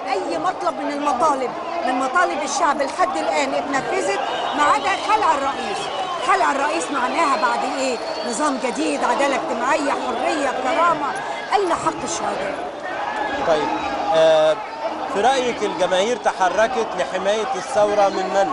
اي مطلب من المطالب من مطالب الشعب لحد الان اتنفذت ما عدا خلع الرئيس خلع الرئيس معناها بعد ايه نظام جديد عداله اجتماعيه حريه كرامه اين حق الشهداء طيب آه في رايك الجماهير تحركت لحمايه الثوره من من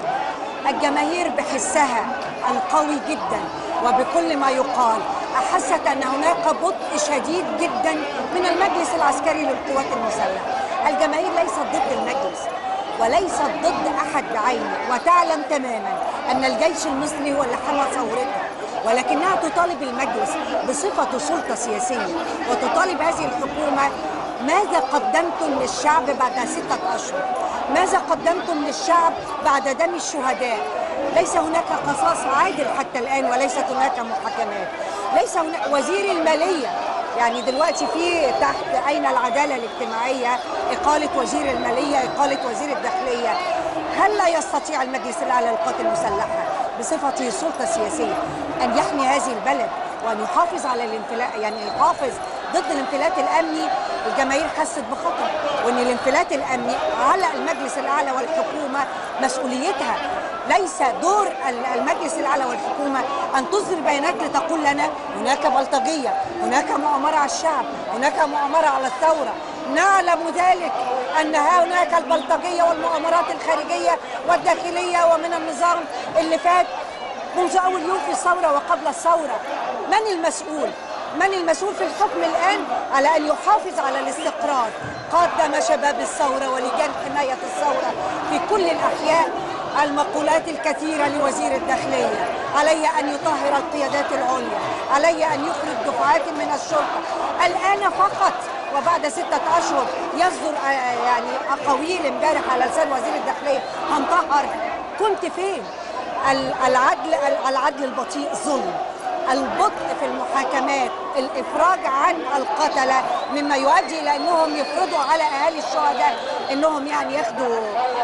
الجماهير بحسها القوي جدا وبكل ما يقال أحست أن هناك بطء شديد جدا من المجلس العسكري للقوات المسلحة الجماهير ليست ضد المجلس وليست ضد أحد بعينه وتعلم تماما أن الجيش المصري هو اللي حمى ثورتها ولكنها تطالب المجلس بصفته سلطة سياسية وتطالب هذه الحكومة ماذا قدمتم للشعب بعد ستة أشهر ماذا قدمتم للشعب بعد دم الشهداء ليس هناك قصاص عادل حتى الآن وليست هناك محاكمات ليس هناك وزير المالية يعني دلوقتي في تحت أين العدالة الاجتماعية إقالة وزير المالية إقالة وزير الداخلية هل لا يستطيع المجلس الأعلى للقوات المسلحة بصفته سلطة سياسية أن يحمي هذه البلد وأن يحافظ على الانفلات يعني يحافظ ضد الانفلات الأمني الجماهير حست بخطر وأن الانفلات الأمني على المجلس الأعلى والحكومة مسؤوليتها ليس دور المجلس الاعلى والحكومه ان تصدر بيانات لتقول لنا هناك بلطجيه، هناك مؤامره على الشعب، هناك مؤامره على الثوره، نعلم ذلك ان هناك البلطجيه والمؤامرات الخارجيه والداخليه ومن النظام اللي فات منذ اول يوم في الثوره وقبل الثوره. من المسؤول؟ من المسؤول في الحكم الآن على أن يحافظ على الاستقرار قدم شباب الثورة ولجان حماية الثورة في كل الأحياء المقولات الكثيرة لوزير الداخلية علي أن يطهر القيادات العليا علي أن يخرج دفعات من الشرطة الآن فقط وبعد ستة أشهر يصدر يعني أقاويل امبارح على لسان وزير الداخلية هنطهر كنت فين؟ العدل العدل البطيء ظلم البطء في المحاكمات الافراج عن القتله مما يؤدي الى انهم يفرضوا على اهالي الشهداء انهم يعني ياخدوا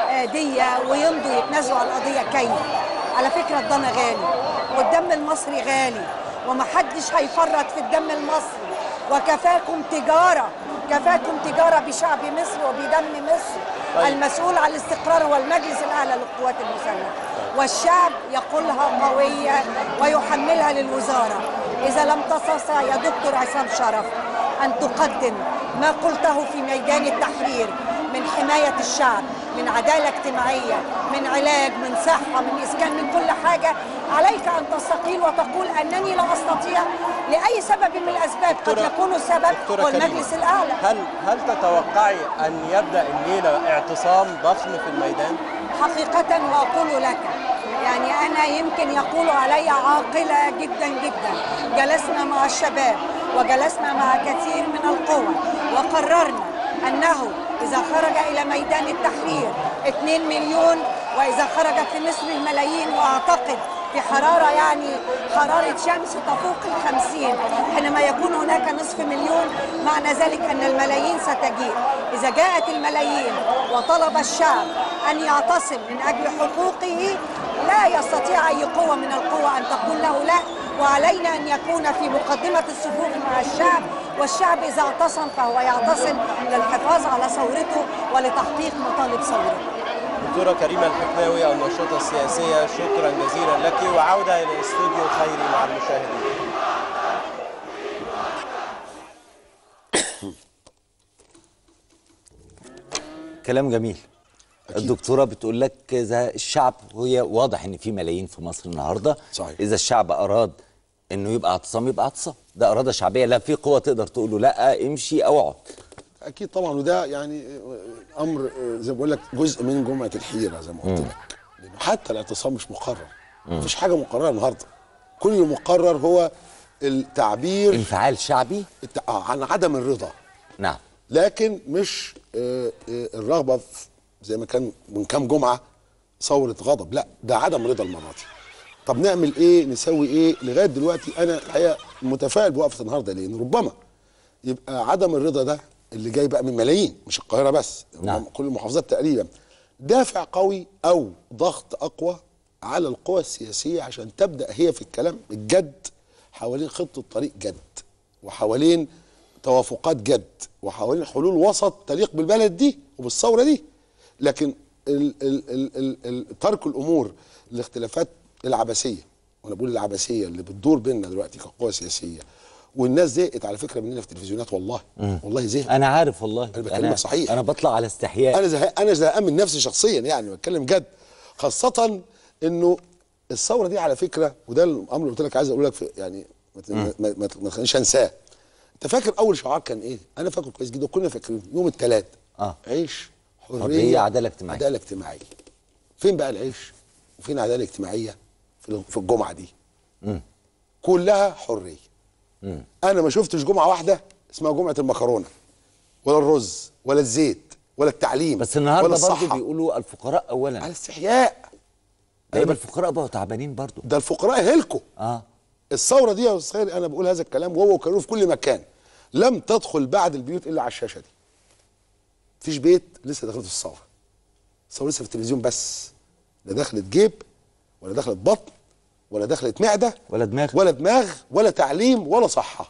ديه ويمضوا يتنازلوا عن القضيه كيف على فكره الضنا غالي والدم المصري غالي ومحدش هيفرط في الدم المصري وكفاكم تجاره كفاكم تجاره بشعب مصر وبدم مصر طيب. المسؤول عن الاستقرار هو المجلس الاعلى للقوات المسلحه والشعب يقولها قويه ويحملها للوزاره اذا لم تستطع يا دكتور عصام شرف ان تقدم ما قلته في ميدان التحرير من حمايه الشعب من عداله اجتماعيه من علاج من صحه من اسكان من كل حاجه عليك ان تستقيل وتقول انني لا استطيع لاي سبب من الاسباب قد يكون السبب هو المجلس الاعلى هل هل تتوقعي ان يبدا الليله اعتصام ضخم في الميدان؟ حقيقه واقول لك يعني انا يمكن يقول علي عاقله جدا جدا جلسنا مع الشباب وجلسنا مع كثير من القوى وقررنا انه اذا خرج الى ميدان التحرير 2 مليون واذا خرجت في مصر الملايين واعتقد في حرارة يعني حرارة شمس تفوق الخمسين حينما يكون هناك نصف مليون معنى ذلك أن الملايين ستجيء إذا جاءت الملايين وطلب الشعب أن يعتصم من أجل حقوقه لا يستطيع أي قوة من القوى أن تقول له لا وعلينا أن يكون في مقدمة الصفوف مع الشعب والشعب إذا اعتصم فهو يعتصم للحفاظ على ثورته ولتحقيق مطالب ثورته دكتورة كريمة الحكماوي الناشطة السياسية شكرا جزيلا لك وعودة إلى استوديو خيري مع المشاهدين كلام جميل أكيد. الدكتوره بتقول لك اذا الشعب وهي واضح ان في ملايين في مصر النهارده صحيح. اذا الشعب اراد انه يبقى اعتصام يبقى اعتصام ده اراده شعبيه لا في قوه تقدر تقول له لا امشي او اقعد اكيد طبعا وده يعني امر زي ما بقول لك جزء من جمعه الحيره زي ما قلت لك لانه حتى الاعتصام مش مقرر مفيش حاجه مقرره النهارده كل المقرر هو التعبير انفعال شعبي الت... آه عن عدم الرضا نعم لكن مش آه آه الرغبه في زي ما كان من كام جمعه ثوره غضب لا ده عدم رضا المره دي طب نعمل ايه نسوي ايه لغايه دلوقتي انا الحقيقه متفائل بوقفه النهارده لان ربما يبقى عدم الرضا ده اللي جاي بقى من ملايين مش القاهره بس نعم. كل المحافظات تقريبا دافع قوي او ضغط اقوى على القوى السياسيه عشان تبدا هي في الكلام الجد حوالين خطه طريق جد وحوالين توافقات جد وحوالين حلول وسط تليق بالبلد دي وبالثوره دي لكن ال ال ال ال ال ترك الامور الاختلافات العبثيه وانا بقول العبثيه اللي بتدور بيننا دلوقتي كقوى سياسيه والناس زهقت على فكره مننا في التلفزيونات والله والله زهقت انا عارف والله أنا بكلمك صحيح. انا بطلع على استحياء انا زهق انا زهقان من نفسي شخصيا يعني بتكلم جد خاصه انه الثوره دي على فكره وده الامر اللي قلت لك عايز اقول لك في يعني ما ت- ما ما- ما ما تخلينيش انساه انت فاكر اول شعار كان ايه؟ انا فاكره كويس جدا كنا فاكرين يوم الثلاث آه. عيش حريه, حرية، عدالة اجتماعية. عداله اجتماعيه فين بقى العيش؟ وفين العداله الاجتماعيه؟ في في الجمعه دي كلها حريه انا ما شفتش جمعه واحده اسمها جمعه المكرونه ولا الرز ولا الزيت ولا التعليم بس النهارده ولا برضه الصحة. بيقولوا الفقراء اولا على استحياء ايوه الفقراء بقوا تعبانين برضه ده الفقراء هلكوا اه الثوره دي يا استاذ خيري انا بقول هذا الكلام وهو وكانوا في كل مكان لم تدخل بعد البيوت الا على الشاشه دي مفيش بيت لسه دخلت في الثوره الثوره لسه في التلفزيون بس لا دخلت جيب ولا دخلت بطن ولا دخلت معده ولا دماغ. ولا دماغ ولا تعليم ولا صحه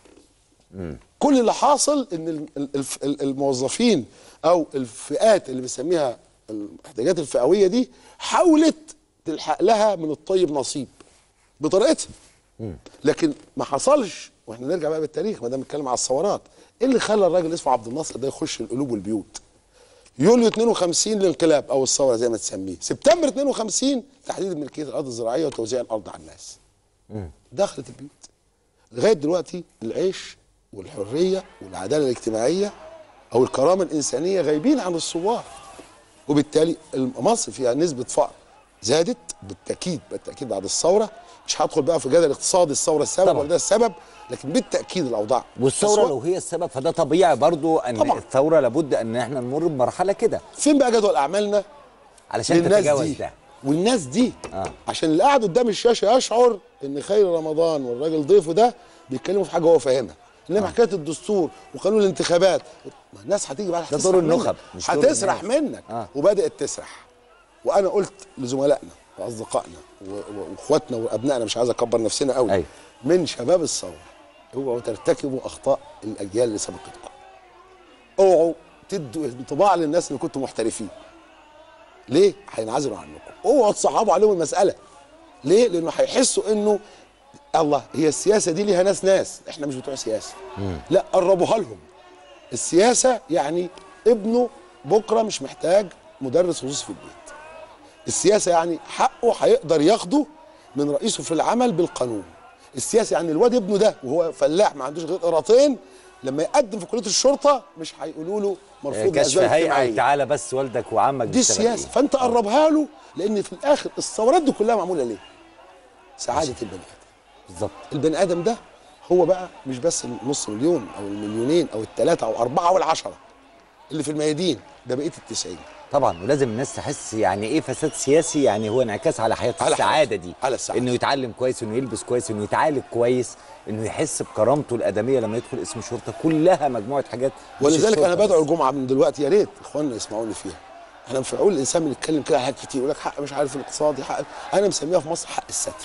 كل اللي حاصل ان ال- ال- الف- ال- الموظفين او الفئات اللي بنسميها الاحتياجات الفئويه دي حاولت تلحق لها من الطيب نصيب بطريقتها لكن ما حصلش واحنا نرجع بقى بالتاريخ ما دام بنتكلم على الثورات ايه اللي خلى الراجل اسمه عبد الناصر ده يخش القلوب والبيوت يوليو 52 الانقلاب او الثوره زي ما تسميه سبتمبر 52 تحديد ملكيه الارض الزراعيه وتوزيع الارض على الناس دخلت البيوت لغايه دلوقتي العيش والحريه والعداله الاجتماعيه او الكرامه الانسانيه غايبين عن الثوار وبالتالي مصر فيها نسبه فقر زادت بالتاكيد بالتاكيد بعد الثوره مش هدخل بقى في جدل اقتصادي الثوره السبب طبعا. ولا ده السبب لكن بالتاكيد الاوضاع والثوره أسوأ. لو هي السبب فده طبيعي برضو ان طبعا. الثوره لابد ان احنا نمر بمرحله كده فين بقى جدول اعمالنا علشان للناس تتجاوز دي ده والناس دي آه. عشان اللي قاعد قدام الشاشه يشعر ان خير رمضان والراجل ضيفه ده بيتكلموا في حاجه هو فاهمها انما حكايه الدستور وقانون الانتخابات ما الناس هتيجي بقى ده هتسرح دور النخب، منك. مش دور هتسرح الناس. منك آه. وبدات تسرح وانا قلت لزملائنا واصدقائنا و- و- واخواتنا وابنائنا مش عايز اكبر نفسنا قوي أيوة. من شباب الثوره اوعوا ترتكبوا اخطاء الاجيال اللي سبقتكم اوعوا تدوا انطباع للناس ان كنتوا محترفين ليه؟ هينعزلوا عنكم اوعوا تصعبوا عليهم المساله ليه؟ لانه هيحسوا انه الله هي السياسه دي ليها ناس ناس احنا مش بتوع سياسه لا قربوها لهم السياسه يعني ابنه بكره مش محتاج مدرس خصوصي في البيت السياسه يعني حقه هيقدر ياخده من رئيسه في العمل بالقانون السياسه يعني الواد ابنه ده وهو فلاح ما عندوش غير قراطين لما يقدم في كليه الشرطه مش هيقولوا له مرفوض كشف لأسباب هيئه اجتماعية. تعالى بس والدك وعمك دي بيشتغل السياسه إيه؟ فانت قربها له لان في الاخر الثورات دي كلها معموله ليه؟ سعاده البني ادم بالظبط البني ادم ده هو بقى مش بس النص مليون او المليونين او الثلاثه او اربعه او العشره اللي في الميادين ده بقيه التسعين طبعا ولازم الناس تحس يعني ايه فساد سياسي يعني هو انعكاس على حياته على السعاده حياته. دي على السعادة. انه يتعلم كويس انه يلبس كويس انه يتعالج كويس انه يحس بكرامته الادميه لما يدخل اسم شرطه كلها مجموعه حاجات مش ولذلك انا الشرطة بدعو بس. الجمعه من دلوقتي يا ريت اخواننا يسمعوني فيها احنا في عقول الانسان بنتكلم كده على حاجات كتير يقول لك حق مش عارف الاقتصادي حق انا مسميها في مصر حق الستر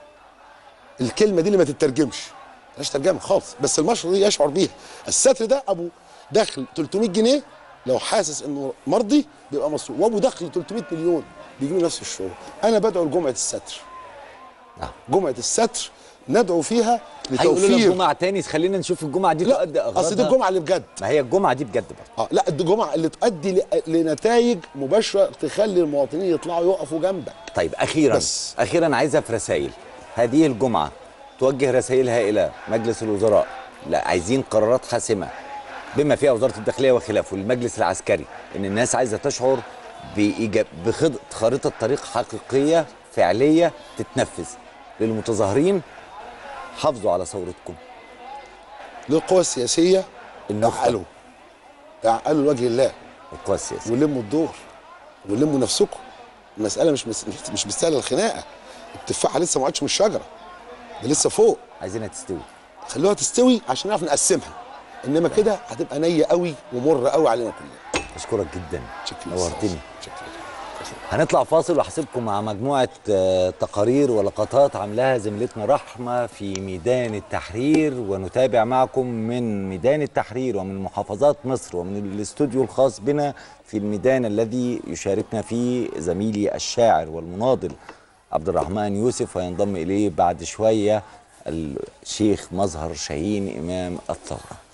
الكلمه دي اللي ما تترجمش ملهاش ترجمه خالص بس المشهد دي يشعر بيها الستر ده ابو دخل 300 جنيه لو حاسس انه مرضي بيبقى مصروف وابو دخل 300 مليون بيجي له نفس الشعور انا بدعو لجمعه الستر نعم. جمعه الستر ندعو فيها هيقولوا لك لتوفير جمعه تاني خلينا نشوف الجمعه دي تؤدي لا اغراضها اصل دي الجمعه اللي بجد ما هي الجمعه دي بجد برضه اه لا دي الجمعه اللي تؤدي ل- لنتائج مباشره تخلي المواطنين يطلعوا يقفوا جنبك طيب اخيرا بس. اخيرا عايزها في رسائل هذه الجمعه توجه رسائلها الى مجلس الوزراء لا عايزين قرارات حاسمه بما فيها وزاره الداخليه وخلافه المجلس العسكري ان الناس عايزه تشعر بإيجاب بخط خارطه طريق حقيقيه فعليه تتنفذ للمتظاهرين حافظوا على ثورتكم للقوى السياسيه النخبة. تعالوا تعالوا لوجه الله القوى السياسيه ولموا الدور ولموا نفسكم المساله مش مس... مش- مش مستاهله الخناقه التفاحه لسه ما عادش من الشجره ده لسه فوق عايزينها تستوي خلوها تستوي عشان نعرف نقسمها انما كده هتبقى نيه قوي ومره قوي علينا كلنا اشكرك جدا شكرا نورتني شكرا هنطلع فاصل وهسيبكم مع مجموعة آه، تقارير ولقطات عاملاها زميلتنا رحمة في ميدان التحرير ونتابع معكم من ميدان التحرير ومن محافظات مصر ومن الاستوديو الخاص بنا في الميدان الذي يشاركنا فيه زميلي الشاعر والمناضل عبد الرحمن يوسف وينضم إليه بعد شوية الشيخ مظهر شاهين إمام الثورة